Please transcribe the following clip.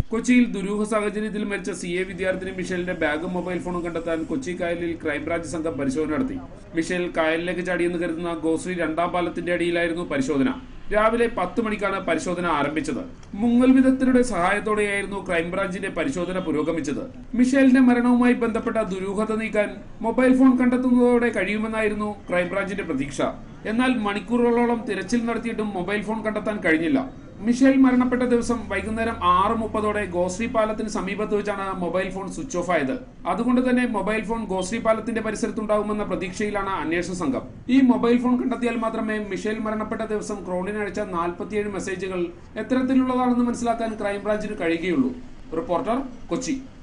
കൊച്ചിയിൽ ദുരൂഹ സാഹചര്യത്തിൽ മരിച്ച സി എ വിദ്യാർത്ഥിനി മിഷേലിന്റെ ബാഗും മൊബൈൽ ഫോണും കണ്ടെത്താൻ കൊച്ചി കായലിൽ ക്രൈംബ്രാഞ്ച് സംഘം പരിശോധന നടത്തി മിഷേൽ കായലിലേക്ക് ചാടിയെന്ന് കരുതുന്ന ഗോശ്രീ രണ്ടാം പാലത്തിന്റെ അടിയിലായിരുന്നു പരിശോധന രാവിലെ പത്ത് മണിക്കാണ് പരിശോധന ആരംഭിച്ചത് മുങ്ങൽ വിദഗ്ധരുടെ സഹായത്തോടെയായിരുന്നു ക്രൈംബ്രാഞ്ചിന്റെ പരിശോധന പുരോഗമിച്ചത് മിഷേലിന്റെ മരണവുമായി ബന്ധപ്പെട്ട ദുരൂഹത നീക്കാൻ മൊബൈൽ ഫോൺ കണ്ടെത്തുന്നതോടെ കഴിയുമെന്നായിരുന്നു ക്രൈംബ്രാഞ്ചിന്റെ പ്രതീക്ഷ എന്നാൽ മണിക്കൂറുകളോളം തിരച്ചിൽ നടത്തിയിട്ടും മൊബൈൽ ഫോൺ കണ്ടെത്താൻ കഴിഞ്ഞില്ല മിഷേൽ മരണപ്പെട്ട ദിവസം വൈകുന്നേരം ആറ് മുപ്പതോടെ ഗോശ്രീ പാലത്തിന് സമീപത്ത് വെച്ചാണ് മൊബൈൽ ഫോൺ സ്വിച്ച് ഓഫ് ആയത് അതുകൊണ്ട് തന്നെ മൊബൈൽ ഫോൺ ഗോശ്രീ പാലത്തിന്റെ പരിസരത്തുണ്ടാകുമെന്ന പ്രതീക്ഷയിലാണ് അന്വേഷണ സംഘം ഈ മൊബൈൽ ഫോൺ കണ്ടെത്തിയാൽ മാത്രമേ മിഷേൽ മരണപ്പെട്ട ദിവസം ക്രോണിന് അയച്ച നാൽപ്പത്തിയേഴ് മെസ്സേജുകൾ എത്തരത്തിലുള്ളതാണെന്ന് മനസ്സിലാക്കാൻ ക്രൈംബ്രാഞ്ചിന് കഴിയുകയുള്ളൂ റിപ്പോർട്ടർ കൊച്ചി